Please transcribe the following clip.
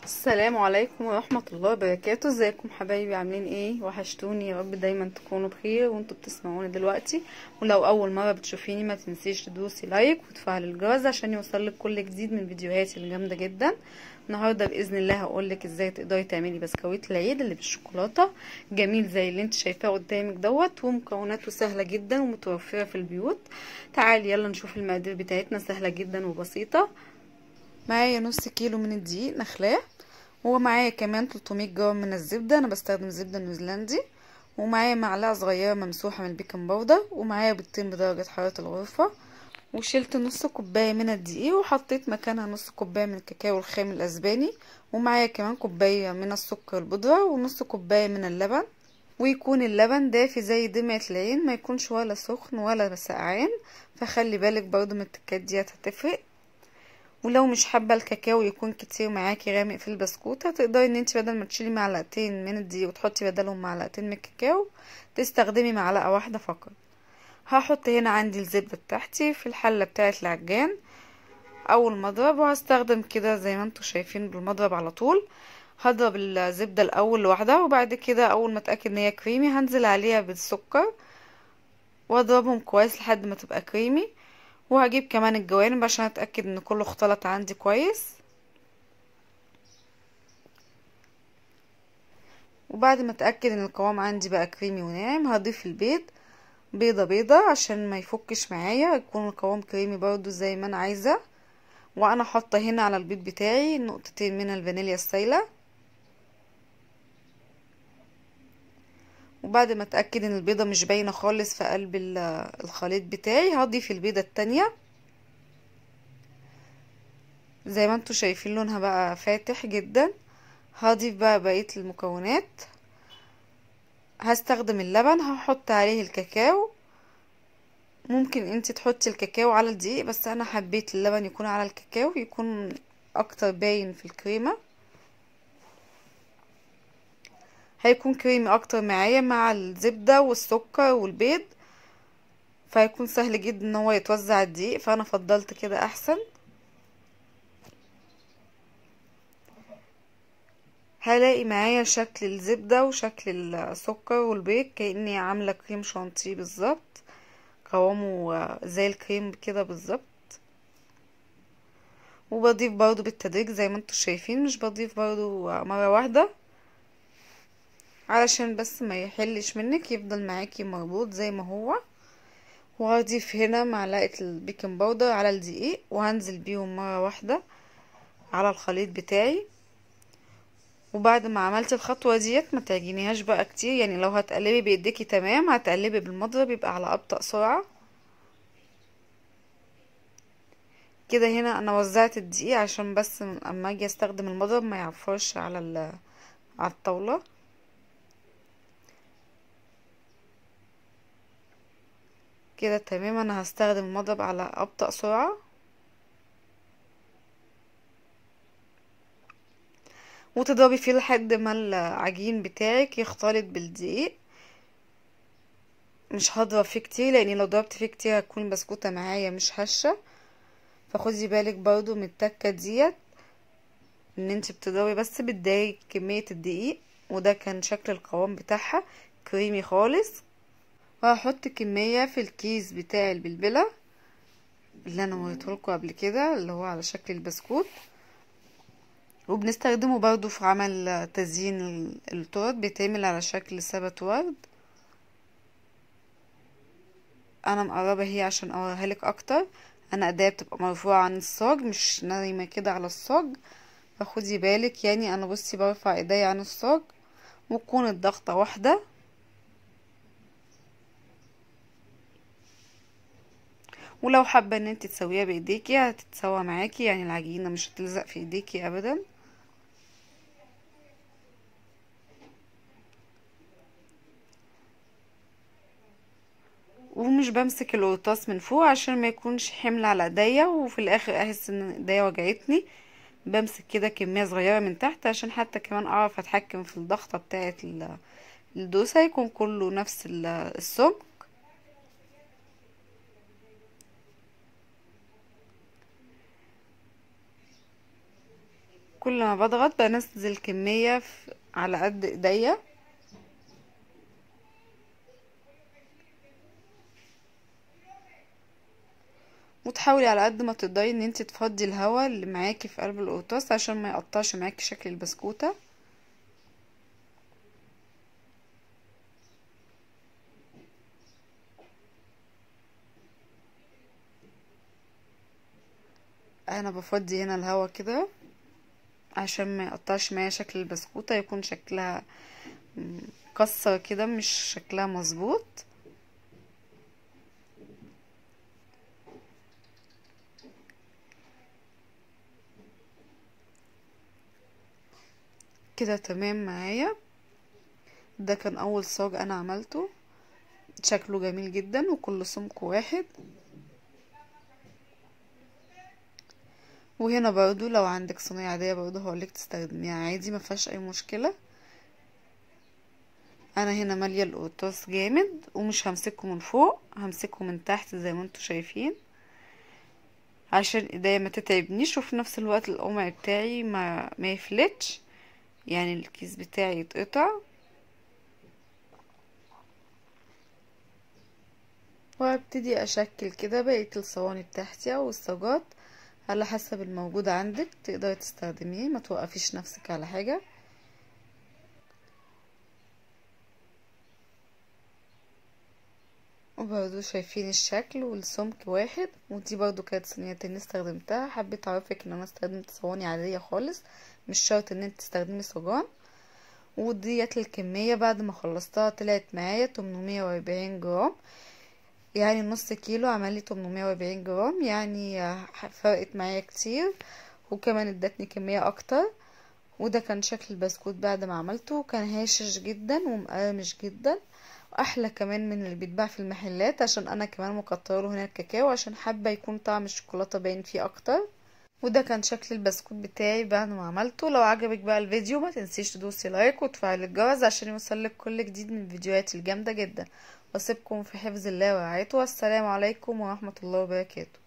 السلام عليكم ورحمة الله وبركاته ازيكم حبايبي عاملين ايه وحشتوني يا رب دايما تكونوا بخير وانتوا بتسمعوني دلوقتي ولو اول مرة بتشوفيني ما تنسيش تدوسي لايك وتفعلي الجرس عشان يوصلك كل جديد من فيديوهاتي الجامدة جدا النهاردة باذن الله هقولك ازاي تقدري تعملي بسكويت العيد اللي بالشوكولاتة جميل زي اللي انت شايفاه قدامك دوت ومكوناته سهلة جدا ومتوفرة في البيوت تعالي يلا نشوف المقادير بتاعتنا سهلة جدا وبسيطة معايا نص كيلو من الدقيق نخلاه ومعايا كمان 300 جرام من الزبدة انا بستخدم زبدة نيوزيلندي ومعايا معلقة صغيرة ممسوحة من البيكنج باودر ومعايا بيضتين بدرجة حرارة الغرفة وشلت نص كوباية من الدقيق وحطيت مكانها نص كوباية من الكاكاو الخام الاسباني ومعايا كمان كوباية من السكر البودرة ونص كوباية من اللبن ويكون اللبن دافي زي دمعة العين ما يكونش ولا سخن ولا سقعان فخلي بالك برضو من التكات ديت هتفرق ولو مش حابه الكاكاو يكون كتير معاكي غامق في البسكوته تقدري ان انت بدل ما تشيلي معلقتين من الدقيق وتحطي بدلهم معلقتين من الكاكاو تستخدمي معلقه واحده فقط هحط هنا عندي الزبده بتاعتي في الحله بتاعه العجان اول مضرب وهستخدم كده زي ما انتم شايفين بالمضرب على طول هضرب الزبده الاول لوحدها وبعد كده اول ما اتاكد ان هي كريمي هنزل عليها بالسكر واضربهم كويس لحد ما تبقى كريمي وهجيب كمان الجوانب عشان اتاكد ان كله اختلط عندي كويس وبعد ما اتاكد ان القوام عندي بقى كريمي وناعم هضيف البيض بيضه بيضه عشان ما يفكش معايا يكون القوام كريمي برضو زي ما انا عايزه وانا حاطه هنا على البيض بتاعي نقطتين من الفانيليا السايله وبعد ما اتاكد ان البيضه مش باينه خالص في قلب الخليط بتاعي هضيف البيضه التانية زي ما انتوا شايفين لونها بقى فاتح جدا هضيف بقى بقيه المكونات هستخدم اللبن هحط عليه الكاكاو ممكن انت تحطي الكاكاو على الدقيق بس انا حبيت اللبن يكون على الكاكاو يكون اكتر باين في الكريمه هيكون كريمي اكتر معايا مع الزبدة والسكر والبيض فهيكون سهل جدا ان هو يتوزع الدقيق فانا فضلت كده احسن هلاقي معايا شكل الزبدة وشكل السكر والبيض كأني عاملة كريم شانتيه بالظبط قوامه زي الكريم كده بالظبط وبضيف برضو بالتدريج زي ما انتوا شايفين مش بضيف برضو مرة واحدة علشان بس ما يحلش منك يفضل معاكي مربوط زي ما هو وهضيف هنا معلقة البيكنج باودر على الدقيق وهنزل بيهم مرة واحدة على الخليط بتاعي وبعد ما عملت الخطوة ديت ما تعجنيهاش بقى كتير يعني لو هتقلبي بايديكي تمام هتقلبي بالمضرب يبقى على ابطأ سرعة كده هنا انا وزعت الدقيق عشان بس اما اجي استخدم المضرب ما يعفرش على على الطاوله كده تمام انا هستخدم المضرب على ابطأ سرعة وتضربي فيه لحد ما العجين بتاعك يختلط بالدقيق مش هضرب فيه كتير لاني لو ضربت فيه كتير هتكون البسكوتة معايا مش هشة فخدي بالك برضو من التكة ديت ان انت بتضربي بس بتضايق كمية الدقيق وده كان شكل القوام بتاعها كريمي خالص وهحط كمية في الكيس بتاع البلبلة اللي انا وريتهولكوا قبل كده اللي هو على شكل البسكوت وبنستخدمه برضو في عمل تزيين التورت بيتعمل على شكل سبت ورد انا مقربة هي عشان اوريها لك اكتر انا ايديا بتبقى مرفوعة عن الصاج مش نايمة كده على الصاج فخدي بالك يعني انا بصي برفع ايديا عن الصاج وتكون الضغطة واحدة ولو حابة ان انت تسويها بايديكي هتتسوى معاكي يعني العجينة مش هتلزق في ايديكي ابدا ومش بمسك القرطاس من فوق عشان ما يكونش حمل على ايديا وفي الاخر احس ان ايديا وجعتني بمسك كده كمية صغيرة من تحت عشان حتى كمان اعرف اتحكم في الضغطة بتاعة الدوسة يكون كله نفس السمك كل ما بضغط بنزل كمية على قد ايديا وتحاولي على قد ما تقدري ان انت تفضي الهواء اللي معاكي في قلب القرطاس عشان ما يقطعش معاكي شكل البسكوته انا بفضي هنا الهواء كده عشان ما يقطعش معايا شكل البسكوته يكون شكلها مكسر كده مش شكلها مظبوط كده تمام معايا ده كان اول صاج انا عملته شكله جميل جدا وكل سمك واحد وهنا برضو لو عندك صينية عادية برضو هقولك تستخدميها عادي ما فيهاش اي مشكلة انا هنا مالية القرطاس جامد ومش همسكه من فوق همسكه من تحت زي ما انتوا شايفين عشان ايديا ما تتعبنيش وفي نفس الوقت القمع بتاعي ما ما يفلتش يعني الكيس بتاعي يتقطع وابتدي اشكل كده بقية الصواني بتاعتي او الصاجات على حسب الموجود عندك تقدري تستخدميه ما توقفيش نفسك على حاجة وبرضو شايفين الشكل والسمك واحد ودي برضو كانت صينية تانية استخدمتها حبيت اعرفك ان انا استخدمت صواني عادية خالص مش شرط ان انت تستخدمي صاجان وديت الكمية بعد ما خلصتها طلعت معايا 840 جرام يعني نص كيلو عملي 840 جرام يعني فرقت معايا كتير وكمان ادتني كمية اكتر وده كان شكل البسكوت بعد ما عملته كان هاشش جدا ومقرمش جدا واحلى كمان من اللي بيتباع في المحلات عشان انا كمان مكتره هنا الكاكاو عشان حابه يكون طعم الشوكولاته باين فيه اكتر وده كان شكل البسكوت بتاعي بعد ما عملته لو عجبك بقى الفيديو ما تنسيش تدوسي لايك وتفعلي الجرس عشان يوصلك كل جديد من الفيديوهات الجامده جدا واسيبكم في حفظ الله ورعايته والسلام عليكم ورحمه الله وبركاته